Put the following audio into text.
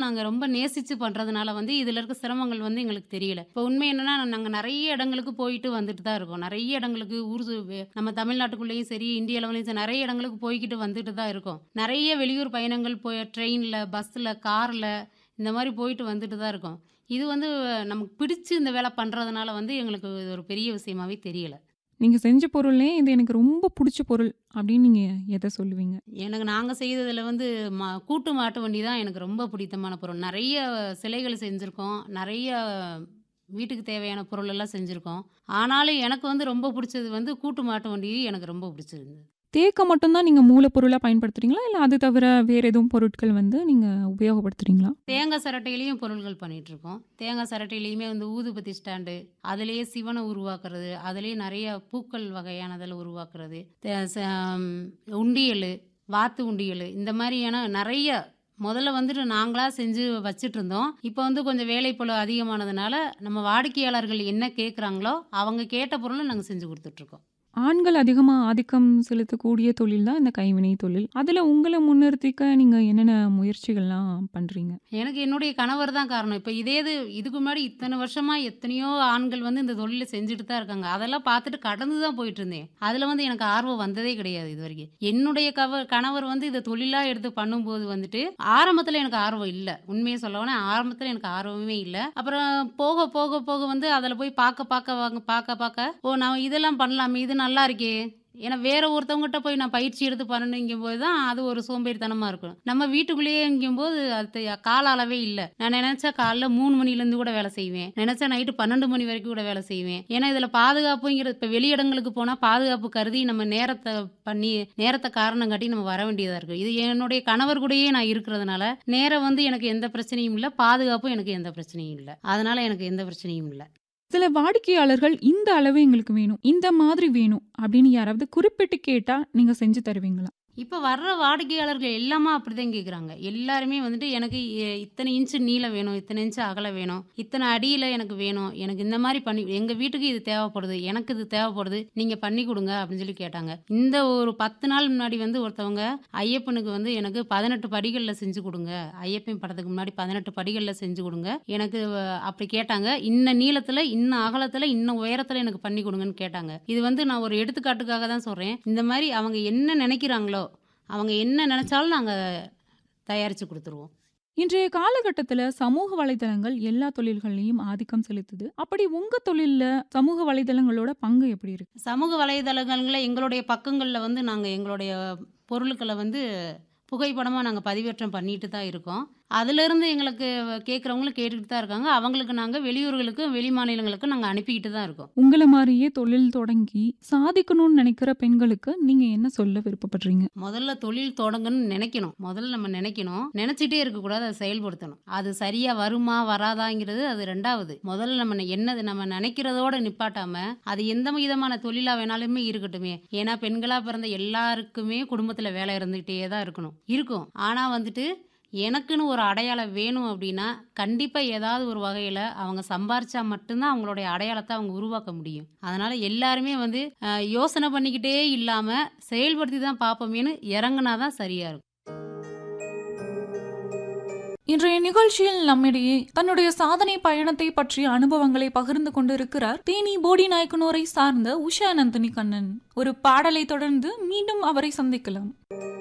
நாங்க ரொம்ப நேசிச்சு பண்றதுனால வந்து இதுல இருக்க சிரமங்கள் வந்து எங்களுக்கு தெரியல இப்போ உண்மை என்னன்னா நாங்க நிறைய இடங்களுக்கு போயிட்டு வந்துட்டு தான் இருக்கோம் நிறைய இடங்களுக்கு ஊர் சு- வே- நம்ம தமிழ்நாட்டுக்குள்ளேயும் சரி இந்திய லெவலையும் சரி நிறைய இடங்களுக்கு போய்கிட்டு வந்துட்டு தான் இருக்கோம் நிறைய வெளியூர் பயணங்கள் போய் ட்ரெயினில் பஸ்ஸில் காரில் இந்த மாதிரி போயிட்டு வந்துட்டு தான் இருக்கோம் இது வந்து நமக்கு பிடிச்சு இந்த வேலை பண்ணுறதுனால வந்து எங்களுக்கு இது ஒரு பெரிய விஷயமாவே தெரியல நீங்க செஞ்ச பொருள்லே இது எனக்கு ரொம்ப பிடிச்ச பொருள் அப்படின்னு நீங்க எதை சொல்லுவீங்க எனக்கு நாங்கள் செய்ததில் வந்து மா கூட்டு மாட்டு வண்டி தான் எனக்கு ரொம்ப பிடித்தமான பொருள் நிறைய சிலைகள் செஞ்சுருக்கோம் நிறைய வீட்டுக்கு தேவையான பொருள் எல்லாம் செஞ்சுருக்கோம் ஆனாலும் எனக்கு வந்து ரொம்ப பிடிச்சது வந்து கூட்டு மாட்டு வண்டி எனக்கு ரொம்ப பிடிச்சிருந்தது தேக்க மட்டும்தான் நீங்க மூலப்பொருளா பயன்படுத்துறீங்களா இல்ல அது தவிர வேற எதுவும் பொருட்கள் வந்து நீங்க உபயோகப்படுத்துறீங்களா தேங்காய் சரட்டையிலையும் பொருள்கள் பண்ணிட்டு இருக்கோம் தேங்காய் சரட்டையிலையுமே வந்து ஊதுபத்தி ஸ்டாண்டு அதுலேயே சிவனை உருவாக்குறது அதுலேயே நிறைய பூக்கள் வகையானதில் உருவாக்குறது தே- ச- ம், உண்டியல் வாத்து உண்டியல் இந்த மாதிரியான நிறைய முதல்ல வந்துட்டு நாங்களாக செஞ்சு வச்சுட்டு இருந்தோம் இப்போ வந்து கொஞ்சம் வேலைப்பளு அதிகமானதுனால நம்ம வாடிக்கையாளர்கள் என்ன கேட்குறாங்களோ அவங்க கேட்ட பொருளை நாங்கள் செஞ்சு கொடுத்துட்ருக்கோம் ஆண்கள் அதிகமா ஆதிக்கம் செலுத்தக்கூடிய தொழில் தான் இந்த கைவினை தொழில் அதுல உங்களை முன்னிறுத்திக்க நீங்க என்னென்ன முயற்சிகள்லாம் பண்றீங்க எனக்கு என்னுடைய கணவர் தான் காரணம் இப்போ இதே இது இதுக்கு முன்னாடி இத்தனை வருஷமா எத்தனையோ ஆண்கள் வந்து இந்த தொழிலை செஞ்சுட்டு தான் இருக்காங்க அதெல்லாம் பார்த்துட்டு கடந்து தான் போயிட்டு இருந்தேன் அதில் வந்து எனக்கு ஆர்வம் வந்ததே கிடையாது இது வரைக்கும் என்னுடைய கவ கணவர் வந்து இதை தொழிலாக எடுத்து பண்ணும்போது வந்துட்டு ஆரம்பத்தில் எனக்கு ஆர்வம் இல்லை உண்மையை சொல்லவோனா ஆரம்பத்தில் எனக்கு ஆர்வமே இல்லை அப்புறம் போக போக போக வந்து அதில் போய் பார்க்க பார்க்க வாங்க பார்க்க பார்க்க ஓ நான் இதெல்லாம் பண்ணலாமே இது நல்லா இருக்கே ஏன்னா வேற ஒருத்தவங்ககிட்ட போய் நான் பயிற்சி எடுத்து பண்ணணுங்கும் போது தான் அது ஒரு சோம்பேறித்தனமா இருக்கும் நம்ம வீட்டுக்குள்ளேயேங்கும் போது அது கால அளவே இல்லை நான் நினைச்சா காலைல மூணு மணிலேருந்து கூட வேலை செய்வேன் நினைச்சா நைட்டு பன்னெண்டு மணி வரைக்கும் கூட வேலை செய்வேன் ஏன்னா இதுல பாதுகாப்புங்கிறது இப்போ வெளியிடங்களுக்கு போனா பாதுகாப்பு கருதி நம்ம நேரத்தை பண்ணி நேரத்தை காரணம் காட்டி நம்ம வர வேண்டியதா இருக்கு இது என்னுடைய கணவர் கூடயே நான் இருக்கிறதுனால நேரம் வந்து எனக்கு எந்த பிரச்சனையும் இல்லை பாதுகாப்பும் எனக்கு எந்த பிரச்சனையும் இல்லை அதனால எனக்கு எந்த பிரச்சனையும் இல்லை சில வாடிக்கையாளர்கள் இந்த அளவு எங்களுக்கு வேணும் இந்த மாதிரி வேணும் அப்படின்னு யாராவது குறிப்பிட்டு கேட்டா நீங்க செஞ்சு தருவீங்களா இப்போ வர்ற வாடிக்கையாளர்கள் எல்லாமே அப்படிதான் கேட்குறாங்க எல்லாருமே வந்துட்டு எனக்கு இ- இத்தனை இன்ச்சு நீளம் வேணும் இத்தனை இன்ச்சு அகலம் வேணும் இத்தனை அடியில் எனக்கு வேணும் எனக்கு இந்த மாதிரி பண்ணி எங்கள் வீட்டுக்கு இது தேவைப்படுது எனக்கு இது தேவைப்படுது நீங்கள் பண்ணி கொடுங்க அப்படின்னு சொல்லி கேட்டாங்க இந்த ஒரு பத்து நாள் முன்னாடி வந்து ஒருத்தவங்க ஐயப்பனுக்கு வந்து எனக்கு பதினெட்டு படிகளில் செஞ்சு கொடுங்க ஐயப்பன் படத்துக்கு முன்னாடி பதினெட்டு படிகளில் செஞ்சு கொடுங்க எனக்கு அஹ், அப்படி கேட்டாங்க இன்ன நீளத்தில் இன்ன அகலத்தில் இன்ன உயரத்தில் எனக்கு பண்ணி கொடுங்கன்னு கேட்டாங்க இது வந்து நான் ஒரு எடுத்துக்காட்டுக்காக தான் சொல்கிறேன் இந்த மாதிரி அவங்க என்ன நினைக்கிறாங்களோ அவங்க என்ன நினைச்சாலும் நாங்கள் தயாரித்து கொடுத்துருவோம் இன்றைய காலகட்டத்துல சமூக வலைதளங்கள் எல்லா தொழில்கள்லயும் ஆதிக்கம் செலுத்துது அப்படி உங்க தொழில்ல சமூக வலைதளங்களோட பங்கு எப்படி இருக்கு சமூக வலைதளங்களில் எங்களுடைய பக்கங்களில் வந்து நாங்கள் எங்களுடைய பொருட்களை வந்து புகைப்படமாக நாங்கள் பதிவேற்றம் பண்ணிட்டு தான் இருக்கோம் அதிலிருந்து எங்களுக்கு கேட்குறவங்களும் கேட்டுக்கிட்டு தான் இருக்காங்க அவங்களுக்கு நாங்கள் வெளியூர்களுக்கும் வெளி மாநிலங்களுக்கும் நாங்கள் அனுப்பிக்கிட்டு தான் இருக்கோம் உங்களை மாதிரியே தொழில் தொடங்கி சாதிக்கணும்னு நினைக்கிற பெண்களுக்கு நீங்க என்ன சொல்ல விருப்பப்படுறீங்க முதல்ல தொழில் தொடங்கணும்னு நினைக்கணும் முதல்ல நம்ம நினைக்கணும் நினைச்சிட்டே இருக்கக்கூடாது அதை செயல்படுத்தணும் அது சரியா வருமா வராதாங்கிறது அது ரெண்டாவது முதல்ல நம்ம என்னது நம்ம நினைக்கிறதோட நிப்பாட்டாம அது எந்த விதமான தொழிலா வேணாலுமே இருக்கட்டுமே ஏன்னா பெண்களா பிறந்த எல்லாருக்குமே குடும்பத்துல வேலை இருந்துகிட்டே தான் இருக்கணும் இருக்கும் ஆனா வந்துட்டு எனக்குன்னு ஒரு அடையாளம் வேணும் அப்படின்னா கண்டிப்பா ஏதாவது ஒரு வகையில அவங்க சம்பாரிச்சா மட்டும்தான் அவங்களுடைய அடையாளத்தை அவங்க உருவாக்க முடியும் அதனால எல்லாருமே வந்து அஹ், யோசனை பண்ணிக்கிட்டே இல்லாம செயல்படுத்தி தான் பார்ப்போமேனு இறங்குனாதான் சரியா இருக்கும் இன்றைய நிகழ்ச்சியில் நம்மிடையே தன்னுடைய சாதனை பயணத்தை பற்றிய அனுபவங்களை பகிர்ந்து கொண்டிருக்கிறார் தேனி போடி நாயக்கனூரை சார்ந்த உஷா நந்தினி கண்ணன் ஒரு பாடலை தொடர்ந்து மீண்டும் அவரை சந்திக்கலாம்